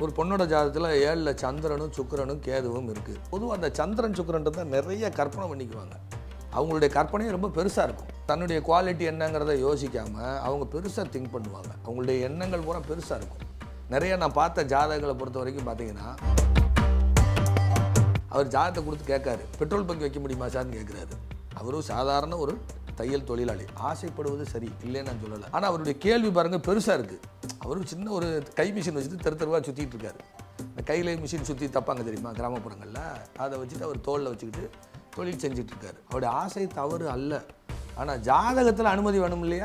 ஒரு பொண்ணோட ஜாதகத்தில் ஏழில் சந்திரனும் சுக்கிரனும் கேதுவும் இருக்குது பொதுவாக அந்த சந்திரன் சுக்கிரன்றது நிறைய கற்பனை பண்ணிக்குவாங்க அவங்களுடைய கற்பனையும் ரொம்ப பெருசாக இருக்கும் தன்னுடைய குவாலிட்டி என்னங்கிறத யோசிக்காமல் அவங்க பெருசாக திங்க் பண்ணுவாங்க அவங்களுடைய எண்ணங்கள் பூரா பெருசாக இருக்கும் நிறைய நான் பார்த்த ஜாதகங்களை பொறுத்த வரைக்கும் பார்த்தீங்கன்னா அவர் ஜாதகத்தை கொடுத்து கேட்காரு பெட்ரோல் பங்க் வைக்க முடியுமா சார்னு கேட்குறாரு அவரும் சாதாரண ஒரு தையல் தொழிலாளி ஆசைப்படுவது சரி இல்லைன்னு நான் சொல்லலை ஆனால் அவருடைய கேள்வி பாருங்க பெருசாக இருக்குது அவரும் சின்ன ஒரு கை மிஷின் வச்சுட்டு தெரு தெருவாக சுற்றிட்டு இருக்காரு இந்த கையில் மிஷின் சுற்றி தப்பாங்க தெரியுமா கிராமப்புறங்களில் அதை வச்சுட்டு அவர் தோளில் வச்சுக்கிட்டு தொழில் செஞ்சுட்டு இருக்காரு அவருடைய ஆசை தவறு அல்ல ஆனால் ஜாதகத்தில் அனுமதி வேணும் இல்லையா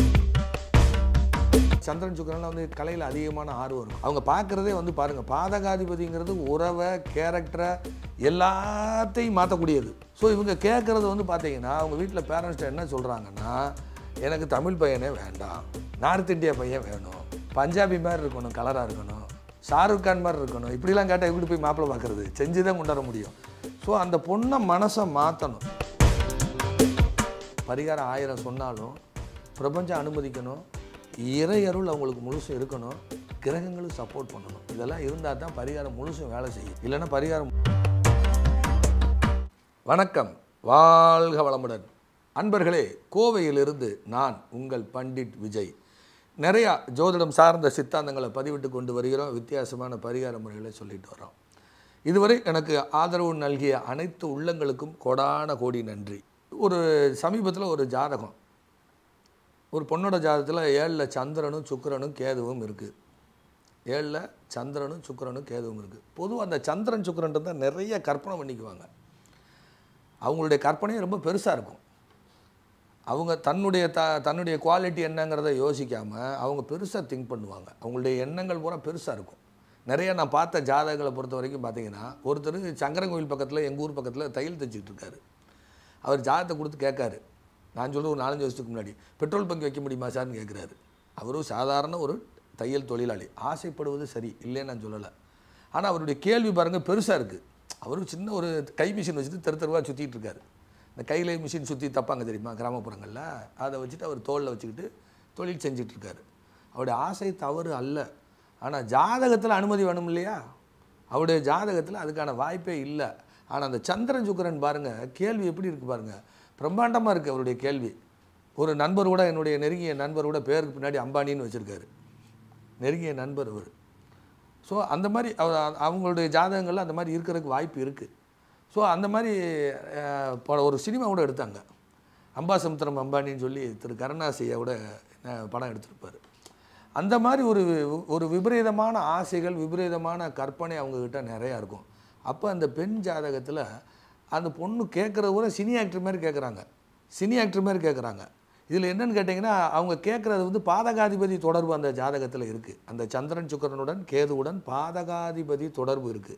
சந்திரன் சுக்கரன்லாம் வந்து கலையில் அதிகமான ஆர்வம் இருக்கும் அவங்க பார்க்குறதே வந்து பாருங்கள் பாதகாதிபதிங்கிறது உறவை கேரக்டரை எல்லாத்தையும் மாற்றக்கூடியது ஸோ இவங்க கேட்குறது வந்து பார்த்தீங்கன்னா அவங்க வீட்டில் பேரண்ட்ஸ்ட்ட என்ன சொல்கிறாங்கன்னா எனக்கு தமிழ் பையனே வேண்டாம் நார்த் இந்தியா பையன் வேணும் பஞ்சாபி மாதிரி இருக்கணும் கலராக இருக்கணும் ஷாருக் கான் மாதிரி இருக்கணும் இப்படிலாம் கேட்டால் எப்படி போய் மாப்பிள்ளை பார்க்குறது செஞ்சு தான் கொண்டு வர முடியும் ஸோ அந்த பொண்ணை மனசை மாற்றணும் பரிகாரம் ஆயிரம் சொன்னாலும் பிரபஞ்சம் அனுமதிக்கணும் இறையருள் அவங்களுக்கு முழுசும் இருக்கணும் கிரகங்களும் சப்போர்ட் பண்ணணும் இதெல்லாம் இருந்தால் தான் பரிகாரம் முழுசும் வேலை செய்யும் இல்லைன்னா பரிகாரம் வணக்கம் வாழ்க வளமுடன் அன்பர்களே கோவையிலிருந்து நான் உங்கள் பண்டிட் விஜய் நிறையா ஜோதிடம் சார்ந்த சித்தாந்தங்களை பதிவிட்டு கொண்டு வருகிறோம் வித்தியாசமான பரிகார முறைகளை சொல்லிட்டு வரோம் இதுவரை எனக்கு ஆதரவு நல்கிய அனைத்து உள்ளங்களுக்கும் கொடான கோடி நன்றி ஒரு சமீபத்தில் ஒரு ஜாதகம் ஒரு பொண்ணோட ஜாதகத்தில் ஏழில் சந்திரனும் சுக்கிரனும் கேதுவும் இருக்குது ஏழில் சந்திரனும் சுக்கிரனும் கேதுவும் இருக்குது பொதுவாக அந்த சந்திரன் சுக்கிரன்றது நிறைய கற்பனை பண்ணிக்குவாங்க அவங்களுடைய கற்பனையும் ரொம்ப பெருசாக இருக்கும் அவங்க தன்னுடைய த தன்னுடைய குவாலிட்டி என்னங்கிறத யோசிக்காமல் அவங்க பெருசாக திங்க் பண்ணுவாங்க அவங்களுடைய எண்ணங்கள் பூரா பெருசாக இருக்கும் நிறைய நான் பார்த்த ஜாதகங்களை பொறுத்த வரைக்கும் பார்த்தீங்கன்னா ஒருத்தர் சங்கரங்கோயில் பக்கத்தில் எங்கள் ஊர் பக்கத்தில் தையல் தைச்சிட்டு இருக்காரு அவர் ஜாதகத்தை கொடுத்து கேட்காரு நான் சொல்ல ஒரு நாலஞ்சு வருஷத்துக்கு முன்னாடி பெட்ரோல் பங்க் வைக்க முடியுமா சார்னு கேட்குறாரு அவரும் சாதாரண ஒரு தையல் தொழிலாளி ஆசைப்படுவது சரி இல்லைன்னு நான் சொல்லலை ஆனால் அவருடைய கேள்வி பாருங்கள் பெருசாக இருக்குது அவரும் சின்ன ஒரு கை மிஷின் வச்சுட்டு தெரு தெருவாக சுற்றிட்டு இருக்காரு இந்த கையில் மிஷின் சுற்றி தப்பாங்க தெரியுமா கிராமப்புறங்களில் அதை வச்சுட்டு அவர் தோளில் வச்சுக்கிட்டு தொழில் செஞ்சுட்டு இருக்காரு அவருடைய ஆசை தவறு அல்ல ஆனால் ஜாதகத்தில் அனுமதி வேணும் இல்லையா அவருடைய ஜாதகத்தில் அதுக்கான வாய்ப்பே இல்லை ஆனால் அந்த சந்திரன் சுக்கரன் பாருங்கள் கேள்வி எப்படி இருக்குது பாருங்கள் பிரம்மாண்டமாக இருக்குது அவருடைய கேள்வி ஒரு நண்பர் கூட என்னுடைய நெருங்கிய நண்பர் கூட பேருக்கு பின்னாடி அம்பானின்னு வச்சுருக்காரு நெருங்கிய நண்பர் அவர் ஸோ அந்த மாதிரி அவ- அவங்களுடைய ஜாதகங்கள்ல அந்த மாதிரி இருக்கிறதுக்கு வாய்ப்பு இருக்குது ஸோ அந்த மாதிரி அஹ், ப- ஒரு சினிமா கூட எடுத்தாங்க அம்பாசமுத்திரம் அம்பானின்னு சொல்லி திரு கருணாசியோட அஹ், படம் எடுத்திருப்பார் அந்த மாதிரி ஒரு ஒரு விபரீதமான ஆசைகள் விபரீதமான கற்பனை அவங்கக்கிட்ட நிறையா இருக்கும் அப்போ அந்த பெண் ஜாதகத்தில் அந்த பொண்ணு கேட்குறது கூட சினி ஆக்டர் மாதிரி கேட்குறாங்க சினி ஆக்டர் மாதிரி கேட்குறாங்க இதில் என்னன்னு கேட்டிங்கன்னா அவங்க கேட்குறது வந்து பாதகாதிபதி தொடர்பு அந்த ஜாதகத்தில் இருக்குது அந்த சந்திரன் சுக்கரனுடன் கேதுவுடன் பாதகாதிபதி தொடர்பு இருக்குது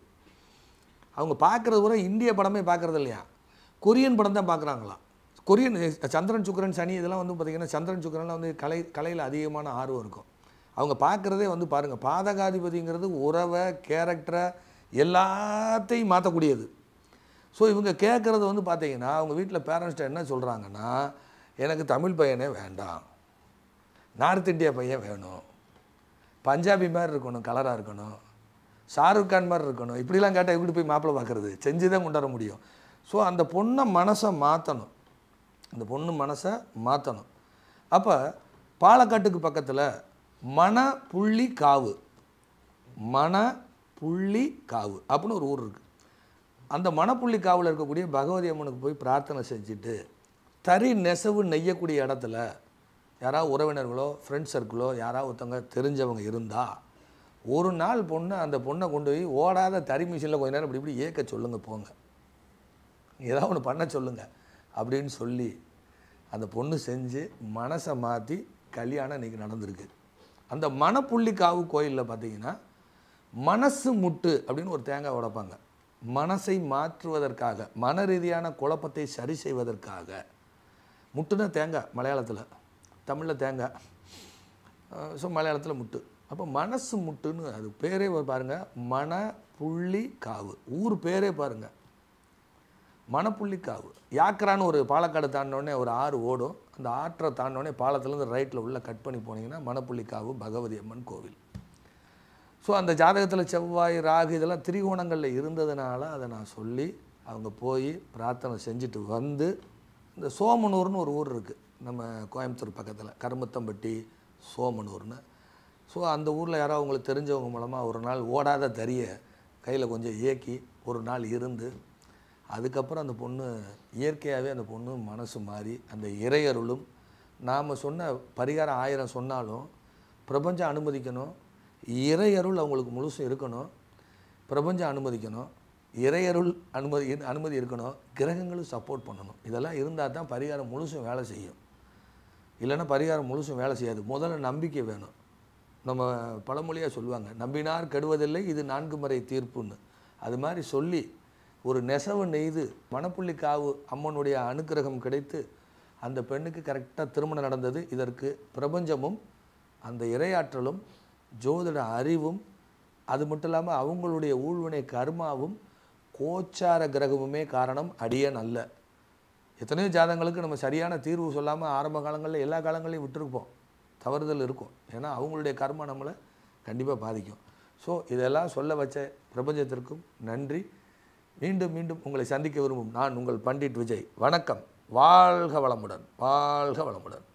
அவங்க பார்க்குறது கூட இந்திய படமே பார்க்குறது இல்லையா கொரியன் படம் தான் பார்க்குறாங்களாம் கொரியன் சந்திரன் சுக்கரன் சனி இதெல்லாம் வந்து பார்த்திங்கன்னா சந்திரன் சுக்கரன்லாம் வந்து கலை கலையில் அதிகமான ஆர்வம் இருக்கும் அவங்க பார்க்குறதே வந்து பாருங்கள் பாதகாதிபதிங்கிறது உறவை கேரக்டரை எல்லாத்தையும் மாற்றக்கூடியது ஸோ இவங்க கேட்குறது வந்து பார்த்தீங்கன்னா அவங்க வீட்டில் பேரண்ட்ஸ்ட்ட என்ன சொல்கிறாங்கன்னா எனக்கு தமிழ் பையனே வேண்டாம் நார்த் இந்தியா பையன் வேணும் பஞ்சாபி மாதிரி இருக்கணும் கலராக இருக்கணும் ஷாருக் கான் மாதிரி இருக்கணும் இப்படிலாம் கேட்டால் எப்படி போய் மாப்பிள்ளை பார்க்குறது செஞ்சு தான் கொண்டு வர முடியும் ஸோ அந்த பொண்ணை மனசை மாற்றணும் அந்த பொண்ணு மனசை மாற்றணும் அப்போ பாலக்காட்டுக்கு பக்கத்தில் மண புள்ளி காவு மண புள்ளி காவு அப்படின்னு ஒரு ஊர் இருக்குது அந்த மணப்புள்ளி காவில் இருக்கக்கூடிய பகவதி அம்மனுக்கு போய் பிரார்த்தனை செஞ்சுட்டு தறி நெசவு நெய்யக்கூடிய இடத்துல யாராவது உறவினர்களோ ஃப்ரெண்ட்ஸ் சர்க்கிளோ யாராவது ஒருத்தவங்க தெரிஞ்சவங்க இருந்தால் ஒரு நாள் பொண்ணை அந்த பொண்ணை கொண்டு போய் ஓடாத தறி மிஷினில் கொஞ்ச நேரம் இப்படி இப்படி ஏக்க சொல்லுங்க போங்க ஏதாவது ஒன்று பண்ண சொல்லுங்க அப்படின்னு சொல்லி அந்த பொண்ணு செஞ்சு மனசை மாற்றி கல்யாணம் இன்றைக்கி நடந்திருக்கு அந்த மணப்புள்ளி காவு கோயிலில் பார்த்தீங்கன்னா மனசு முட்டு அப்படின்னு ஒரு தேங்காய் உடைப்பாங்க மனசை மாற்றுவதற்காக மன ரீதியான குழப்பத்தை சரி செய்வதற்காக முட்டுனா தேங்காய் மலையாளத்தில் தமிழில் தேங்காய் ஸோ மலையாளத்தில் முட்டு அப்போ மனசு முட்டுன்னு அது பேரே பாருங்கள் மன புள்ளி காவு ஊர் பேரே பாருங்கள் மணப்புள்ளிக்காவு யாக்கரான்னு ஒரு பாலக்காடு தாண்டினோடனே ஒரு ஆறு ஓடும் அந்த ஆற்றை தாண்டினோடனே பாலத்துலேருந்து ரைட்டில் உள்ள கட் பண்ணி போனீங்கன்னா மணப்புள்ளிக்காவு பகவதி அம்மன் கோவில் ஸோ அந்த ஜாதகத்தில் செவ்வாய் ராகு இதெல்லாம் திரிகோணங்களில் இருந்ததுனால அதை நான் சொல்லி அவங்க போய் பிரார்த்தனை செஞ்சுட்டு வந்து இந்த சோமனூர்னு ஒரு ஊர் இருக்குது நம்ம கோயம்புத்தூர் பக்கத்தில் கருமத்தம்பட்டி சோமனூர்னு ஸோ அந்த ஊரில் யாரோ அவங்களுக்கு தெரிஞ்சவங்க மூலமாக ஒரு நாள் ஓடாத தறியை கையில் கொஞ்சம் இயக்கி ஒரு நாள் இருந்து அதுக்கப்புறம் அந்த பொண்ணு இயற்கையாகவே அந்த பொண்ணு மனசு மாறி அந்த இறையருளும் நாம் சொன்ன பரிகாரம் ஆயிரம் சொன்னாலும் பிரபஞ்சம் அனுமதிக்கணும் இறையருள் அவங்களுக்கு முழுசும் இருக்கணும் பிரபஞ்சம் அனுமதிக்கணும் இறையருள் அனுமதி அனுமதி இருக்கணும் கிரகங்களும் சப்போர்ட் பண்ணணும் இதெல்லாம் இருந்தால் தான் பரிகாரம் முழுசும் வேலை செய்யும் இல்லைன்னா பரிகாரம் முழுசும் வேலை செய்யாது முதல்ல நம்பிக்கை வேணும் நம்ம பழமொழியாக சொல்லுவாங்க நம்பினார் கெடுவதில்லை இது நான்கு முறை தீர்ப்புன்னு அது மாதிரி சொல்லி ஒரு நெசவு நெய்து மணப்புள்ளி காவு அம்மனுடைய அனுக்கிரகம் கிடைத்து அந்த பெண்ணுக்கு கரெக்டாக திருமணம் நடந்தது இதற்கு பிரபஞ்சமும் அந்த இரையாற்றலும் ஜோதிட அறிவும் அது மட்டும் இல்லாமல் அவங்களுடைய ஊழ்வினை கர்மாவும் கோச்சார கிரகமுமே காரணம் அடியன் அல்ல எத்தனையோ ஜாதகங்களுக்கு நம்ம சரியான தீர்வு சொல்லாமல் ஆரம்ப காலங்களில் எல்லா காலங்களையும் விட்டுருப்போம் தவறுதல் இருக்கும் ஏன்னா அவங்களுடைய கர்மா நம்மளை கண்டிப்பாக பாதிக்கும் ஸோ இதெல்லாம் சொல்ல வச்ச பிரபஞ்சத்திற்கும் நன்றி மீண்டும் மீண்டும் உங்களை சந்திக்க விரும்பும் நான் உங்கள் பண்டிட் விஜய் வணக்கம் வாழ்க வளமுடன் வாழ்க வளமுடன்